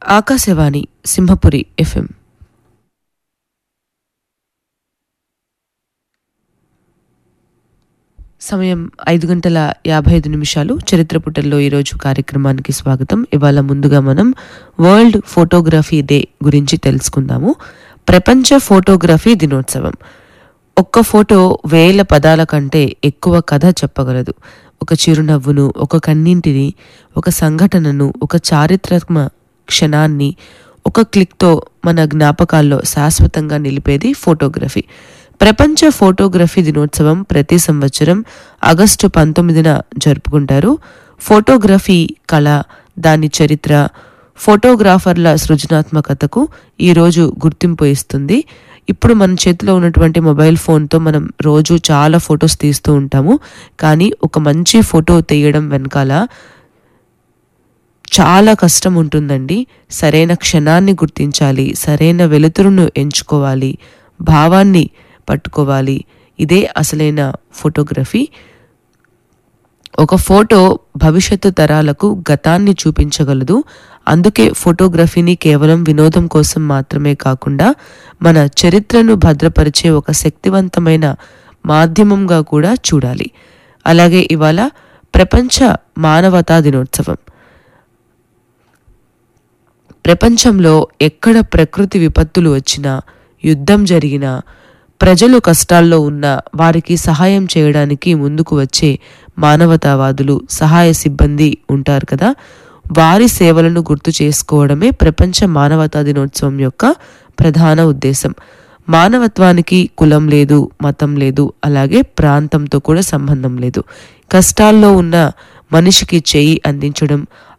Akashvani Simhapuri FM సమయం ఐదు గంటల యాభై ఐదు నిమిషాలు చరిత్ర పుటల్లో ఈరోజు కార్యక్రమానికి స్వాగతం ఇవాళ ముందుగా మనం వరల్డ్ ఫోటోగ్రఫీ డే గురించి తెలుసుకుందాము ప్రపంచ ఫోటోగ్రఫీ దినోత్సవం ఒక్క ఫోటో వేల పదాల కంటే ఎక్కువ కథ చెప్పగలదు ఒక చిరునవ్వును ఒక కన్నింటిని ఒక సంఘటనను ఒక చారిత్రక క్షణాన్ని ఒక క్లిక్తో మన జ్ఞాపకాల్లో శాశ్వతంగా నిలిపేది ఫోటోగ్రఫీ ప్రపంచ ఫోటోగ్రఫీ దినోత్సవం ప్రతి సంవత్సరం ఆగస్టు పంతొమ్మిదిన జరుపుకుంటారు ఫోటోగ్రఫీ కళ దాని చరిత్ర ఫోటోగ్రాఫర్ల సృజనాత్మకతకు ఈరోజు గుర్తింపు ఇస్తుంది ఇప్పుడు మన చేతిలో ఉన్నటువంటి మొబైల్ ఫోన్తో మనం రోజు చాలా ఫొటోస్ తీస్తూ ఉంటాము కానీ ఒక మంచి ఫోటో తీయడం వెనకాల చాలా కష్టం ఉంటుందండి సరైన క్షణాన్ని గుర్తించాలి సరైన వెలుతురును ఎంచుకోవాలి భావాన్ని పట్టుకోవాలి ఇదే అసలైన ఫోటోగ్రఫీ ఒక ఫోటో భవిష్యత్తు తరాలకు గతాన్ని చూపించగలదు అందుకే ఫోటోగ్రఫీని కేవలం వినోదం కోసం మాత్రమే కాకుండా మన చరిత్రను భద్రపరిచే ఒక శక్తివంతమైన మాధ్యమంగా కూడా చూడాలి అలాగే ఇవాళ ప్రపంచ మానవతా దినోత్సవం ప్రపంచంలో ఎక్కడ ప్రకృతి విపత్తులు వచ్చినా యుద్ధం జరిగినా ప్రజలు కష్టాల్లో ఉన్న వారికి సహాయం చేయడానికి ముందుకు వచ్చే మానవతావాదులు సహాయ సిబ్బంది ఉంటారు కదా వారి సేవలను గుర్తు చేసుకోవడమే ప్రపంచ మానవతా దినోత్సవం యొక్క ప్రధాన ఉద్దేశం మానవత్వానికి కులం లేదు మతం లేదు అలాగే ప్రాంతంతో కూడా సంబంధం లేదు కష్టాల్లో ఉన్న మనిషికి చేయి అందించడం